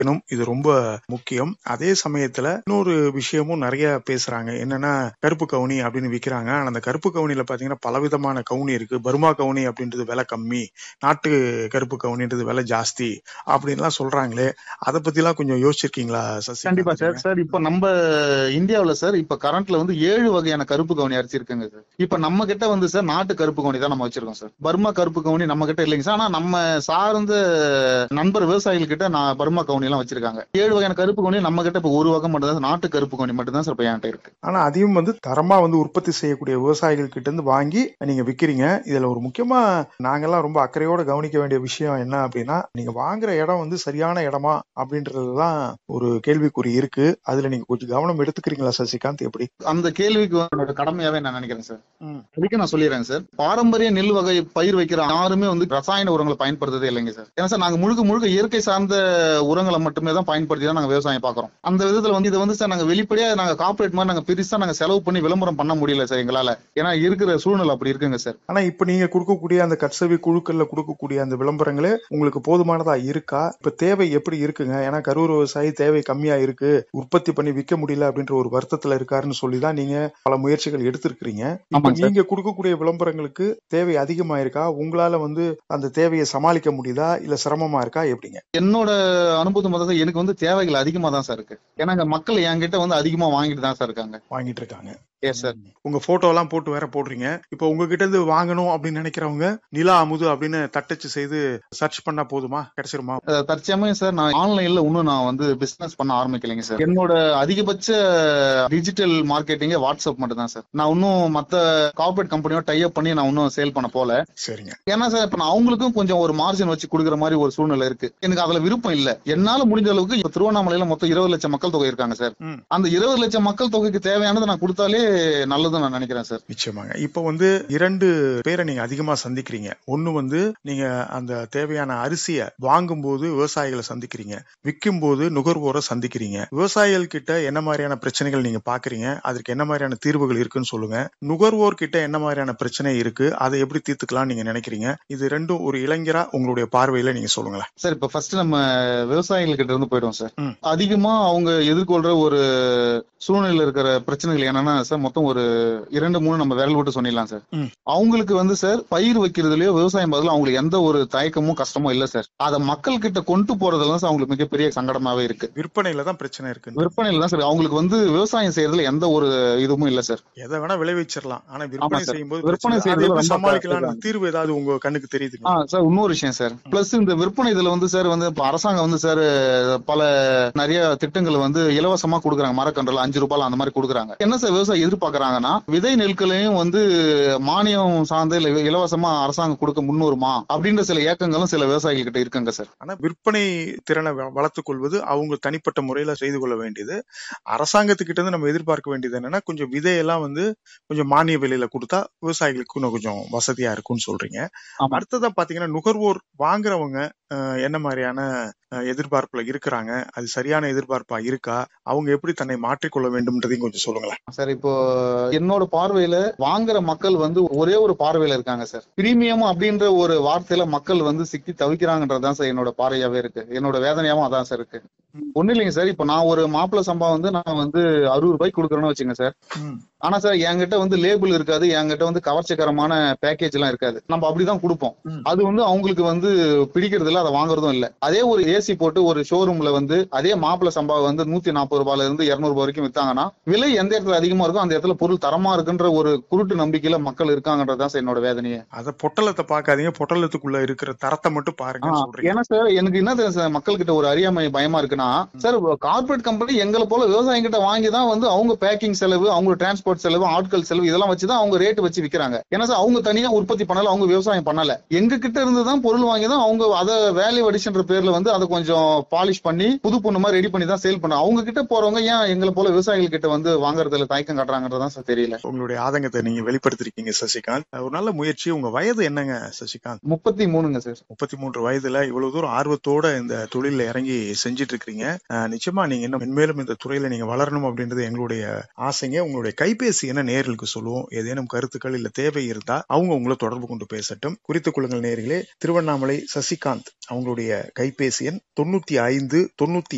வைக்கணும் இது ரொம்ப முக்கியம் அதே சமயத்துல இன்னொரு விஷயமும் நிறைய பேசுறாங்க என்னன்னா கருப்பு கவுனி அப்படின்னு விக்கிறாங்க ஆனா அந்த கருப்பு கவுனில பாத்தீங்கன்னா பலவிதமான கவுனி இருக்கு பர்மா கவுனி அப்படின்றது விலை கம்மி நாட்டு கருப்பு கவுனின்றது விலை ஜாஸ்தி அப்படின்லாம் சொல்றாங்களே அதை பத்தி எல்லாம் கொஞ்சம் யோசிச்சிருக்கீங்களா சசி கண்டிப்பா சார் சார் இப்ப நம்ம இந்தியாவுல சார் இப்ப கரண்ட்ல வந்து ஏழு வகையான கருப்பு கவுனி அரிசி இருக்குங்க சார் இப்ப நம்ம கிட்ட வந்து சார் நாட்டு கருப்பு கவுனி தான் நம்ம வச்சிருக்கோம் சார் பர்மா கருப்பு கவுனி நம்ம கிட்ட இல்லைங்க சார் ஆனா நம்ம சார்ந்த நண்பர் விவசாயிகள் கிட்ட நான் பர்மா கவுனி எல்லாம் வச்சிருக்காங்க ஏழு வகையான கருப்பு கவுனி நம்ம கிட்ட இப்ப ஒரு வகை மட்டும் தான் நாட்டு கருப்பு கவுனி மட்டும் தான் சார் இப்ப என்கிட்ட இருக்கு ஆனா அதையும் வந்து தரமா வந்து உற்பத்தி செய்யக்கூடிய விவசாயிகள் கிட்ட இருந்து வாங்கி நீங்க விக்கிறீங்க இதுல ஒரு முக்கியமா நாங்கெல்லாம் ரொம்ப அக்கறையோட கவனிக்க வேண்டிய விஷயம் என்ன அப்படின்னா நீங்க வாங்குற இடம் வந்து சரியான இடமா அப்படின்றதுதான் ஒரு கேள்விக்குறி இருக்கு அதுல நீங்க கொஞ்சம் கவனம் எடுத்துக்கிறீங்களா சசிகாந்த் எப்படி அந்த கேள்விக்கு என்னோட கடமையாவே நான் நினைக்கிறேன் சார் ம். அதுக்கு நான் சொல்லிடுறேன் சார் பாரம்பரிய நெல் வகை பயிர் வைக்கிற யாருமே வந்து ரசாயன உரங்களை பயன்படுத்துறதே இல்லைங்க சார் ஏன்னா சார் நாங்க முழுக்க முழுக்க இயற்கை சார்ந்த உரங்களை மட்டுமே தான் பயன்படுத்தி தான் நாங்க விவசாயம் பாக்குறோம் அந்த விதத்துல வந்து இதை வந்து சார் நாங்க வெளிப்படையா நாங்க கார்பரேட் மாதிரி நாங்க பெருசா நாங்க செலவு பண்ணி விளம்பரம் பண்ண முடியல சார் எங்களால ஏன்னா இருக்கிற சூழ்நிலை அப்படி இருக்குங்க சார் ஆனா இப்ப நீங்க கொடுக்கக்கூடிய அந்த கட்சவி குழுக்கள்ல கொடுக்கக்கூடிய அந்த விளம்பரங்களே உங்களுக்கு போதுமானதா இருக்கா இப்ப தேவை எப்படி இருக்குங்க ஏன்னா கரூர் விவசாயி தேவை கம்மியா இருக்கு உற்பத்தி பண்ணி விற்க முடியல அப்படின்ற ஒரு வருத்தத்துல இருக்காருன்னு சொல்லிதான் நீங்க பல முயற்சிகள் எடுத்திருக்கிறீங்க இப்ப ஆமாங்க சார் நீங்க கொடுக்கக்கூடிய விளம்பரங்களுக்கு தேவை அதிகமா இருக்கா உங்களால வந்து அந்த தேவையை சமாளிக்க முடியுதா இல்ல சிரமமா இருக்கா எப்படிங்க என்னோட அனுபவம் பார்த்தா எனக்கு வந்து தேவைகள் அதிகமா தான் சார் இருக்கு ஏன்னா இங்க மக்கள் என்கிட்ட வந்து அதிகமா வாங்கிட்டு தான் சார் இருக்காங்க வாங்கிட்டு இருக்காங்க எஸ் சார் உங்க போட்டோ எல்லாம் போட்டு வேற போடுறீங்க இப்போ உங்ககிட்ட இருந்து வாங்கணும் அப்படின்னு நினைக்கிறவங்க நிலா அமுது அப்படின்னு தட்டச்சு செய்து சர்ச் பண்ணா போதுமா கிடைச்சிருமா அஹ் தற்சமயம் சார் நான் ஆன்லைன்ல இன்னும் நான் வந்து பிசினஸ் பண்ண ஆரம்பிக்கலைங்க சார் என்னோட அதிகபட்ச டிஜிட்டல் மார்க்கெட்டிங்கே வாட்ஸ்அப் மட்டும் தான் சார் நான் இன்னும் மத்த கார்பரேட் கம்பெனியோட டை அப் பண்ணி நான் இன்னும் சேல் பண்ண போல சரிங்க ஏன்னா சார் இப்ப நான் அவங்களுக்கும் கொஞ்சம் ஒரு மார்ஜின் வச்சு கொடுக்குற மாதிரி ஒரு சூழ்நிலை இருக்கு எனக்கு அதுல விருப்பம் இல்ல என்னால முடிஞ்ச அளவுக்கு இப்ப திருவண்ணாமலையில மொத்தம் இருபது லட்சம் மக்கள் தொகை இருக்காங்க சார் ம். அந்த இருபது லட்சம் மக்கள் தொகைக்கு தேவையானதை நான் கொடுத்தாலே நல்லதுன்னு நான் நினைக்கிறேன் சார் நிச்சயமாங்க இப்போ வந்து இரண்டு பேரை நீங்க அதிகமா சந்திக்கிறீங்க ஒண்ணு வந்து நீங்க அந்த தேவையான அரிசியை வாங்கும்போது விவசாயிகளை சந்திக்கிறீங்க விற்கும் போது நுகர்வோரை சந்திக்கிறீங்க விவசாயிகள் கிட்ட என்ன மாதிரியான பிரச்சனைகள் நீங்க பாக்குறீங்க அதற்கு என்ன மாதிரியான தீர்வுகள் இருக்குன்னு சொல்லுங்க நுகர்வோர் கிட்ட என்ன மாதிரியான பிரச்சனை இருக்கு அதை எப்படி தீர்த்துக்கலாம் நீங்க நினைக்கிறீங்க இது ரெண்டும் ஒரு இளைஞரா உங்களுடைய பார்வையில நீங்க சொல்லுங்களேன் சார் இப்ப ஃபர்ஸ்ட் நம்ம விவசாயிகள் கிட்ட இருந்து போயிடுவோம் சார் ம். அதிகமா அவங்க எதிர்கொள்ற ஒரு சூழ்நிலையில இருக்கிற பிரச்சனைகள் என்னன்னா சார் மொத்தம் ஒரு இரண்டு மூணு நம்ம விரல் விட்டு சொன்னிடலாம் சார் ம். அவங்களுக்கு வந்து சார் பயிர் வைக்கிறதுலயோ விவசாயம் பதில் அவங்களுக்கு எந்த ஒரு தயக்கமும் கஷ்டமும் இல்ல சார் அதை மக்கள் கிட்ட கொண்டு போறதுல தான் சார் அவங்களுக்கு மிகப்பெரிய சங்கடமாவே இருக்கு விற்பனையில தான் பிரச்சனை இருக்கு விற்பனையில தான் சார் அவங்களுக்கு வந்து விவசாயம் செய்யறதுல எந்த ஒரு இதுவும் இல்ல சார் எதை வேணா விளைவிச்சிடலாம் ஆனா விற்பனை சார். செய்யும் போது விற்பனை பிரச்சனை. அதை செய்யறது எப்படி ரொம்ப சமாளிக்கலாம் கஷ்டம். தீர்வு ஏதாவது உங்க கண்ணுக்கு தெரியுதுங்க ஆ சார் இன்னொரு விஷயம் சார் பிளஸ் இந்த விற்பனை இதுல வந்து சார் வந்து இப்ப அரசாங்கம் வந்து சார் பல நிறைய திட்டங்கள் வந்து இலவசமா கொடுக்குறாங்க மரக்கன்றுல அஞ்சு ரூபாய் அந்த மாதிரி கொடுக்குறாங்க என்ன சார் விவசாயி எதிர்பார்க்கறாங்கன்னா விதை நெற்களையும் வந்து மானியம் சார்ந்து இல்ல இலவசமா அரசாங்கம் கொடுக்க முன்னுரிமா அப்படின்ற சில இயக்கங்களும் சில விவசாயிகள் கிட்ட இருக்குங்க சார் ஆனா விற்பனை திறனை வ- வளர்த்துக் கொள்வது அவங்க தனிப்பட்ட முறையில செய்து கொள்ள வேண்டியது அரசாங்கத்துக்கிட்ட இருந்து நம்ம எதிர்பார்க்க வேண்டியது என்னன்னா கொஞ்சம் விதையெல்லாம் வந்து கொஞ்சம் மானிய விலையில கொடுத்தா விவசாயிகளுக்கு இன்னும் கொஞ்சம் வசதியா இருக்கும்னு சொல்றீங்க ஆமா. அடுத்ததா பாத்தீங்கன்னா நுகர்வோர் வாங்குறவங்க அஹ், என்ன மாதிரியான அஹ், எதிர்பார்ப்புல இருக்கிறாங்க அது சரியான எதிர்பார்ப்பா இருக்கா அவங்க எப்படி தன்னை மாற்றிக்கொள்ள வேண்டும்ன்றதையும் கொஞ்சம் சொல்லுங்களேன் சார் இப்போ என்னோட பார்வையில வாங்குற மக்கள் வந்து ஒரே ஒரு பார்வையில இருக்காங்க சார் பிரீமியம் அப்படின்ற ஒரு வார்த்தையில மக்கள் வந்து சிக்கி தவிக்கிறாங்கன்றதுதான் சார் என்னோட பார்வையாவே இருக்கு என்னோட வேதனையாவும் அதான் சார் இருக்கு ஒண்ணு இல்லைங்க சார் இப்போ நான் ஒரு மாப்பிள்ளை சம்பா வந்து நான் வந்து அறுபது ரூபாய்க்கு கொடுக்குறேன்னு வச்சுங்க சார் ஆனா சார் என்கிட்ட வந்து லேபிள் இருக்காது என்கிட்ட வந்து கவர்ச்சிகரமான பேக்கேஜ் எல்லாம் இருக்காது நம்ம அப்படிதான் கொடுப்போம் ம். அது வந்து அவங்களுக்கு வந்து பிடிக்கிறது இல்ல அதை வாங்குறதும் இல்ல அதே ஒரு ஏசி போட்டு ஒரு ஷோரூம்ல வந்து அதே மாப்பிள்ளை சம்பா வந்து நூத்தி நாற்பது ரூபாயில இருந்து இருநூறு ரூபாய் வரைக்கும் வித்தாங்கன்னா விலை எந்த இடத்துல அதிகமா இருக்கோ அந்த இடத்துல பொருள் தரமா இருக்குன்ற ஒரு குருட்டு நம்பிக்கையில மக்கள் இருக்காங்கன்றதுதான் சார் என்னோட வேதனையே அத பொட்டலத்தை பார்க்காதீங்க பொட்டலத்துக்குள்ள இருக்கிற தரத்தை மட்டும் பாருங்க ஆ, சொல்றீங்க ஏன்னா சார் எனக்கு என்ன தெரியும் சார் மக்கள் கிட்ட ஒரு அறியாமை பயமா இருக்குன்னா சார் கார்பரேட் கம்பெனி எங்களை போல விவசாயிங்க கிட்ட வாங்கி தான் வந்து அவங்க பேக்கிங் செலவு அவங்க டிரான்ஸ்போர்ட் செலவு ஆட்கள் செலவு இதெல்லாம் வச்சு தான் அவங்க ரேட் வச்சு விக்கிறாங்க ஏன்னா சார் அவங்க தனியா உற்பத்தி பண்ணல அவங்க விவசாயம் பண்ணல எங்க கிட்ட இருந்து தான் பொருள் வாங்கி தான் அவங்க அதை வேல்யூ அடிஷன்ற பேர்ல வந்து அதை கொஞ்சம் பாலிஷ் பண்ணி புது பொண்ணு மாதிரி ரெடி பண்ணி தான் சேல் பண்ணாங்க அவங்க கிட்ட போறவங்க ஏன் எங்களை போல விவசாயிகள் கிட்ட வந்து வாங்குறதுல தயக்கம் காட்டுறாங்கன்றதான் சார் தெரியல உங்களுடைய ஆதங்கத்தை நீங்க வெளிப்படுத்திருக்கீங்க சசிகாந்த் ஒரு நல்ல முயற்சி உங்க வயது என்னங்க சசிகாந்த் முப்பத்தி மூணுங்க சார் முப்பத்தி மூன்று வயதுல இவ்வளவு தூரம் ஆர்வத்தோட இந்த தொழில இறங்கி செஞ்சிட்டு இருக்கிறீங்க அஹ் நிச்சயமா நீங்க இன்னும் மென்மேலும் இந்த துறையில நீங்க வளரணும் அப்படின்றது எங்களுடைய ஆசைங்க உங்களுடைய கைபேசி என்ன நேர்களுக்கு சொல்லுவோம் ஏதேனும் கருத்துக்கள் இல்ல தேவை இருந்தா அவங்க உங்களை தொடர்பு கொண்டு பேசட்டும் குறித்துக் கொள்ளுங்கள் நேர்களே திருவண்ணாமலை சசிகாந்த் அவங்களுடைய கைபேசி எண் தொண்ணூத்தி ஐந்து தொண்ணூத்தி